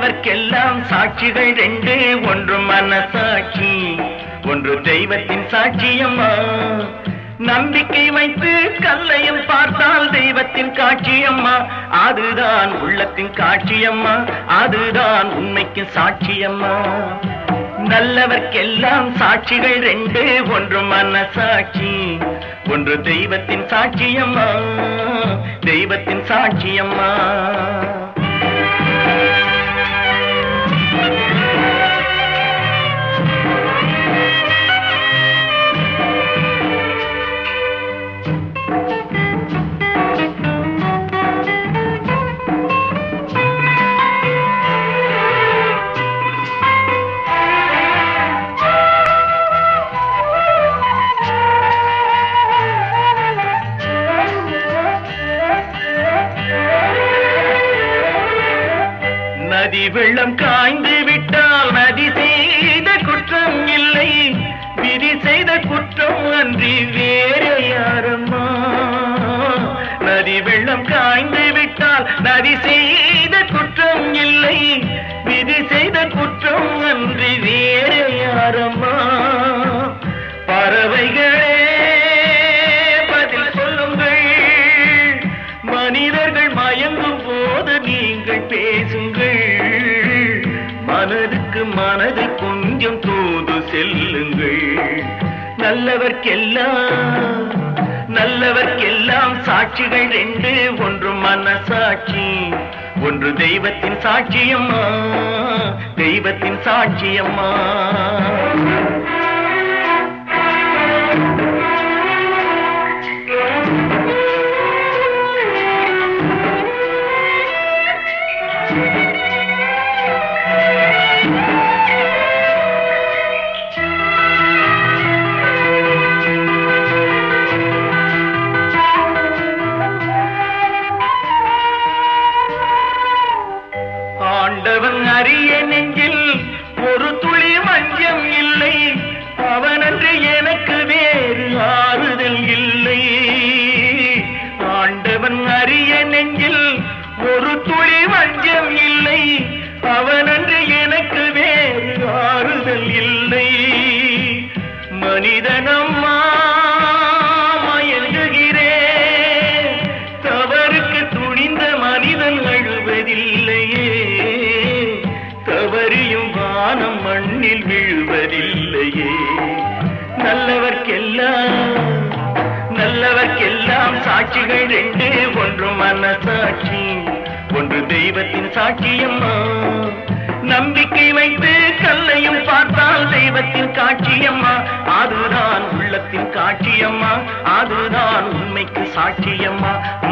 நல்லவர்க்கெல்லாம் சாட்சிகள் ரெண்டு ஒன்று மனசாட்சி ஒன்று தெய்வத்தின் சாட்சியம்மா நம்பிக்கை வைத்து கல்லையும் பார்த்தால் தெய்வத்தின் காட்சியம்மா அதுதான் உள்ளத்தின் காட்சியம்மா அதுதான் உண்மைக்கு சாட்சியம்மா நல்லவர்க்கெல்லாம் சாட்சிகள் ரெண்டு ஒன்று மனசாட்சி ஒன்று தெய்வத்தின் சாட்சியம்மா தெய்வத்தின் சாட்சியம்மா நதி வெள்ளம் காய்ந்து விட்டால் நதி செய்த குற்றம் இல்லை விதி செய்த குற்றம் அன்றி வேறு யாரம்மா நதி வெள்ளம் காய்ந்து விட்டால் நதி செய்த குற்றம் இல்லை விதி செய்த குற்றம் அன்றி வேறு யாரம்மா பறவைகளே பதில் சொல்லுங்கள் மனிதர்கள் மயங்கும் போது நீங்கள் பேசுங்கள் மனதுக்கு மனதை கொஞ்சம் தூது செல்லுங்கள் நல்லவர்க்கெல்லாம் நல்லவர்க்கெல்லாம் சாட்சிகள் ரெண்டு ஒன்று மனசாட்சி ஒன்று தெய்வத்தின் சாட்சியம்மா தெய்வத்தின் சாட்சியம்மா ஆண்டவன் அறிய நெஞ்சில் ஒரு துளி மஞ்சம் இல்லை அவனன்று எனக்கு வேறு ஆறுதல் இல்லை ஆண்டவன் அறிய நெஞ்சில் ஒரு துளி மஞ்சம் இல்லை அவனன்று எனக்கு வேறு ஆறுதல் இல்லை மனிதனம்மா மயங்குகிறேன் தவறுக்கு துணிந்த மனிதன் அழுவதில்லையே தவறியும் வானம் மண்ணில் விழுவதில்லையே நல்லவர்க்கெல்லாம் நல்லவர்க்கெல்லாம் சாட்சிகள் ரெண்டு ஒன்று மனசாட்சி ஒன்று தெய்வத்தின் சாட்சியம்மா நம்பிக்கை வைத்து கல்லையும் பார்த்தால் தெய்வத்தின் காட்சியம்மா அதுதான் உள்ளத்தின் காட்சியம்மா அதுதான் உண்மைக்கு சாட்சியம்மா